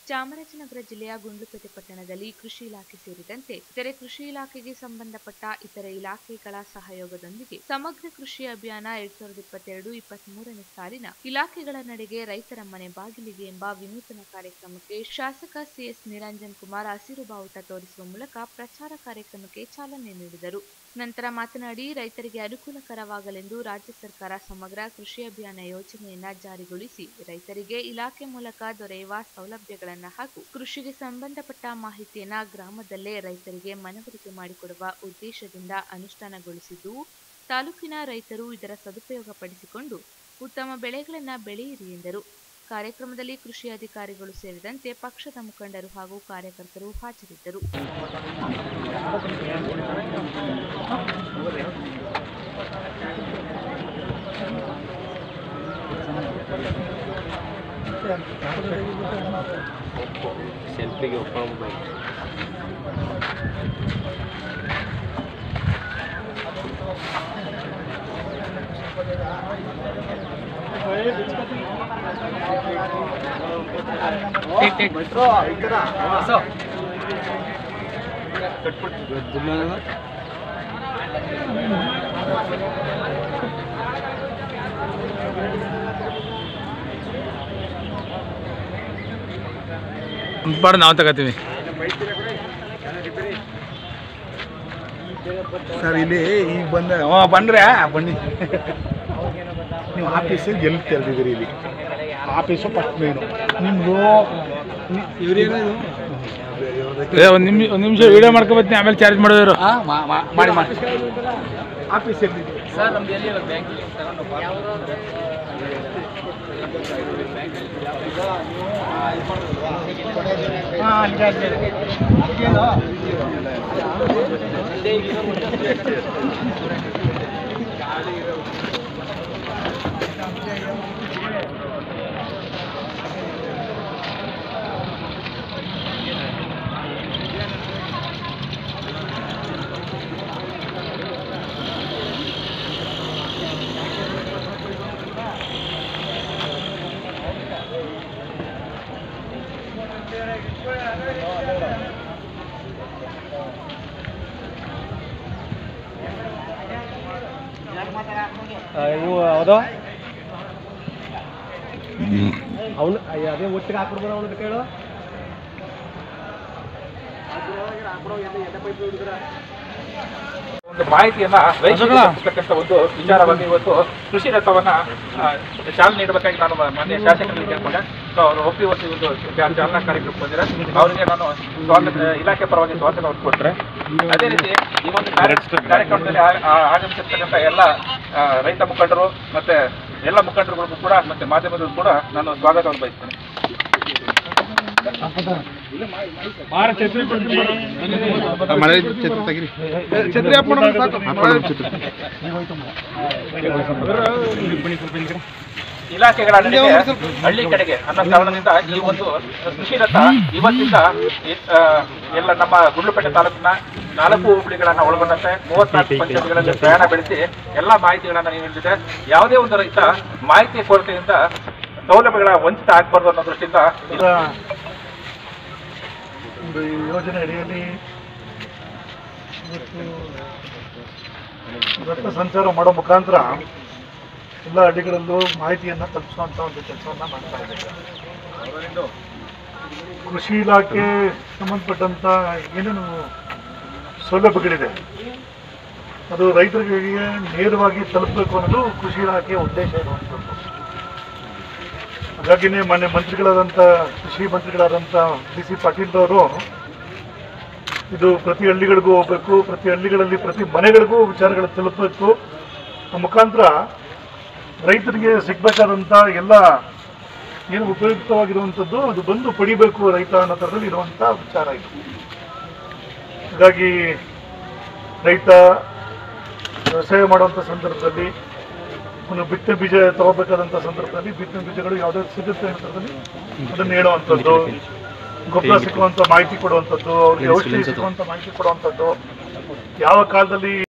ಚಾಮರಾಜನಗರ ಜಿಲ್ಲೆಯ ಗುಂಡ್ಲುಪೇಟೆ ಪಟ್ಟಣದಲ್ಲಿ ಕೃಷಿ ಇಲಾಖೆ ಸೇರಿದಂತೆ ಇತರೆ ಕೃಷಿ ಇಲಾಖೆಗೆ ಸಂಬಂಧಪಟ್ಟ ಇತರೆ ಇಲಾಖೆಗಳ ಸಹಯೋಗದೊಂದಿಗೆ ಸಮಗ್ರ ಕೃಷಿ ಅಭಿಯಾನ ಎರಡ್ ಸಾವಿರದ ಇಪ್ಪತ್ತೆರಡು ಇಪ್ಪತ್ಮೂರನೇ ಸಾಲಿನ ಇಲಾಖೆಗಳ ನಡೆಗೆ ರೈತರ ಮನೆ ಬಾಗಿಲಿಗೆ ಎಂಬ ವಿನೂತನ ಕಾರ್ಯಕ್ರಮಕ್ಕೆ ಶಾಸಕ ಸಿಎಸ್ ನಿರಂಜನ್ ಕುಮಾರ್ ಹಸಿರು ಬಾವುಟ ತೋರಿಸುವ ಮೂಲಕ ಪ್ರಚಾರ ಕಾರ್ಯಕ್ರಮಕ್ಕೆ ಚಾಲನೆ ನೀಡಿದರು ನಂತರ ಮಾತನಾಡಿ ರೈತರಿಗೆ ಅನುಕೂಲಕರವಾಗಲೆಂದು ರಾಜ್ಯ ಸರ್ಕಾರ ಸಮಗ್ರ ಕೃಷಿ ಅಭಿಯಾನ ಯೋಜನೆಯನ್ನ ಜಾರಿಗೊಳಿಸಿ ರೈತರಿಗೆ ಇಲಾಖೆ ಮೂಲಕ ದೊರೆಯುವ ಸೌಲಭ್ಯಗಳನ್ನ ಹಾಗೂ ಕೃಷಿಗೆ ಸಂಬಂಧಪಟ್ಟ ಮಾಹಿತಿಯನ್ನ ಗ್ರಾಮದಲ್ಲೇ ರೈತರಿಗೆ ಮನವರಿಕೆ ಮಾಡಿಕೊಡುವ ಉದ್ದೇಶದಿಂದ ಅನುಷ್ಠಾನಗೊಳಿಸಿದ್ದು ತಾಲೂಕಿನ ರೈತರು ಇದರ ಸದುಪಯೋಗ ಪಡಿಸಿಕೊಂಡು ಉತ್ತಮ ಬೆಳೆಗಳನ್ನ ಬೆಳೆಯಿರಿ ಎಂದರು ಕಾರ್ಯಕ್ರಮದಲ್ಲಿ ಕೃಷಿ ಅಧಿಕಾರಿಗಳು ಸೇರಿದಂತೆ ಪಕ್ಷದ ಮುಖಂಡರು ಹಾಗೂ ಕಾರ್ಯಕರ್ತರು ಹಾಜರಿದ್ದರು ಸೆಲ್ಫಿಗೆ ಒಪ್ಪ ಮೊಬೈಲ್ ಪಾಡು ನಾವು ತಗೋತೀವಿ ಸರ್ ಇಲ್ಲಿ ಈಗ ಬಂದ ಹ್ಞೂ ಬಂದ್ರೆ ಬನ್ನಿ ನೀವು ಆಫೀಸಿಗೆ ಎಲ್ಲಿ ತೆರೆದಿದ್ದೀರಿ ಇಲ್ಲಿ ಆಫೀಸು ಫಸ್ಟ್ ಮೇನು ನಿಮ್ಮದು ಏ ಒಂದು ನಿಮಿಷ ಒಂದು ನಿಮಿಷ ವಿಡಿಯೋ ಮಾಡ್ಕೊಬತ್ತೀನಿ ಆಮೇಲೆ ಚಾರ್ಜ್ ಮಾಡಿದ್ರು ಮಾಡಿ ಮಾಡಿ ಆಫೀಸ್ ಎಲ್ಲಿದೆ ಹಾಂ ಅಲ್ಲಿಗೆ ಅಲ್ಲಿಗೆ ಇವು ಹೌದು ಅವನು ಅದೇ ಒಟ್ಟಿಗೆ ಹಾಕ್ಬಿಡ್ಬೋದು ಅವನು ಕೇಳು ಒಂದು ಮಾಹಿತಿಯನ್ನ ರೈತರಿಗೆ ತಲುಪಿಸ್ತಕ್ಕಂಥ ಒಂದು ವಿಚಾರವಾಗಿ ಇವತ್ತು ಕೃಷಿ ರಥವನ್ನ ಆ, ಚಾಲನೆ ನೀಡಬೇಕಾಗಿ ನಾನು ಮಾನ್ಯ ಶಾಸಕರಿಗೆ ಕೇಳ್ಕೊಂಡೆ ಸೊ ಅವರು ಒಪ್ಪಿ ಒಂದು ಒಂದು ಚಾ- ಚಾಲನಾ ಕಾರ್ಯಕ್ರಮಕ್ಕೆ ಬಂದಿರ ಅವರಿಗೆ ನಾನು ಸ್ವಾಗತ ಇಲಾಖೆ ಪರವಾಗಿ ಸ್ವಾಗತವನ್ನು ಕೊಟ್ಟರೆ ಅದೇ ರೀತಿ ಈ ಒಂದು ಕಾರ್ಯ- ಕಾರ್ಯಕ್ರಮದಲ್ಲಿ ಆ- ಆ- ಆಗಮಿಸಿರ್ತಕ್ಕಂಥ ಎಲ್ಲ ಆ, ರೈತ ಮುಖಂಡರು ಮತ್ತೆ ಎಲ್ಲ ಮುಖಂಡರುಗಳಿಗೂ ಕೂಡ ಮತ್ತೆ ಮಾಧ್ಯಮದವರು ಕೂಡ ನಾನು ಸ್ವಾಗತವನ್ನು ಬಯಸ್ತೇನೆ ಮಳೆ ಛತ್ರ ತೆಗಿರಿ ಛತ್ರಿ ಹಾಕ್ ಮಾಡೋಣ ಸಾಕು ಮಳೆ ಛತ್ರಿ ಇಲಾಖೆಗಳ ನಡುವೆ ಹಳ್ಳಿ ಕಡೆಗೆ ಅನ್ನೋ ಕಾರಣದಿಂದ ಈ ಒಂದು ಕೃಷಿ ರಥ ಇವತ್ತಿಂದ ಈ, ಆ, ಎಲ್ಲ ನಮ್ಮ ಗುಂಡ್ಲುಪೇಟೆ ತಾಲೂಕಿನ ನಾಲ್ಕು ಹೋಬಳಿಗಳನ್ನ ಒಳಗೊಂಡಂತೆ ಮೂವತ್ನಾಲ್ಕು ಪಂಚಾಯತ್ಗಳಲ್ಲಿ ಪ್ರಯಾಣ ಬೆಳೆಸಿ ಎಲ್ಲಾ ಮಾಹಿತಿಗಳನ್ನ ನೀಡಿದೆ ಯಾವುದೇ ಒಂದು ರೈತ ಮಾಹಿತಿ ಕೊರತೆಯಿಂದ ಸೌಲಭ್ಯಗಳ ವಂಚಿತ ಆಗಬಾರ್ದು ಅನ್ನೋ ದೃಷ್ಟಿಯಿಂದ ಒಂದು ಈ ಯೋಜನೆ ಅಡಿಯಲ್ಲಿ ಇವತ್ತು ರಥ ಸಂಚಾರ ಮಾಡೋ ಮುಖಾಂತರ ಎಲ್ಲ ಹಳ್ಳಿಗಳಲ್ಲೂ ಮಾಹಿತಿಯನ್ನು ತಲುಪಿಸುವಂಥ ಒಂದು ಕೆಲಸವನ್ನು ಮಾಡ್ತಾ ಇದ್ದೇವೆ ಕೃಷಿ ಇಲಾಖೆ ಸಂಬಂಧಪಟ್ಟಂಥ ಏನೇನು ಸೌಲಭ್ಯಗಳಿದೆ ಅದು ರೈತರಿಗೆ ನೇರವಾಗಿ ತಲುಪಬೇಕು ಅನ್ನೋದು ಕೃಷಿ ಇಲಾಖೆಯ ಉದ್ದೇಶ ಇರುವಂಥದ್ದು ಹಾಗಾಗಿನೇ ಮಾನ್ಯ ಮಂತ್ರಿಗಳಾದಂಥ ಕೃಷಿ ಮಂತ್ರಿಗಳಾದಂಥ ಡಿ ಸಿ ಪಾಟೀಲ್ ಅವರು ಇದು ಪ್ರತಿ ಹಳ್ಳಿಗಳಿಗೂ ಹೋಗ್ಬೇಕು ಪ್ರತಿ ಹಳ್ಳಿಗಳಲ್ಲಿ ಪ್ರತಿ ಮನೆಗಳಿಗೂ ವಿಚಾರಗಳು ತಲುಪಬೇಕು ಆ ಮುಖಾಂತರ ರೈತರಿಗೆ ಸಿಗ್ಬೇಕಾದಂಥ ಎಲ್ಲ ಏನು ಉಪಯುಕ್ತವಾಗಿರುವಂಥದ್ದು ಅದು ಬಂದು ಪಡಿಬೇಕು ರೈತ ಅನ್ನೋ ಥರದಲ್ಲಿ ಇರುವಂಥ ವಿಚಾರ ಇದು ಹಾಗಾಗಿ ರೈತ ವ್ಯವಸಾಯ ಮಾಡುವಂಥ ಸಂದರ್ಭದಲ್ಲಿ ಒಂದು ಬಿತ್ತನೆ ಬೀಜ ತಗೋಬೇಕಾದಂಥ ಸಂದರ್ಭದಲ್ಲಿ ಬಿತ್ತನೆ ಬೀಜಗಳು ಯಾವುದೇ ಸಿಗುತ್ತೆ ಅನ್ನೋ ಥರದಲ್ಲಿ ಅದನ್ನು ಹೇಳುವಂಥದ್ದು ಗೊಬ್ಬರ ಸಿಕ್ಕುವಂಥ ಮಾಹಿತಿ ಕೊಡುವಂಥದ್ದು ಅವ್ರಿಗೆ ಔಷಧಿ ಸಿಕ್ಕುವಂಥ ಮಾಹಿತಿ ಕೊಡುವಂಥದ್ದು ಯಾವ ಕಾಲದಲ್ಲಿ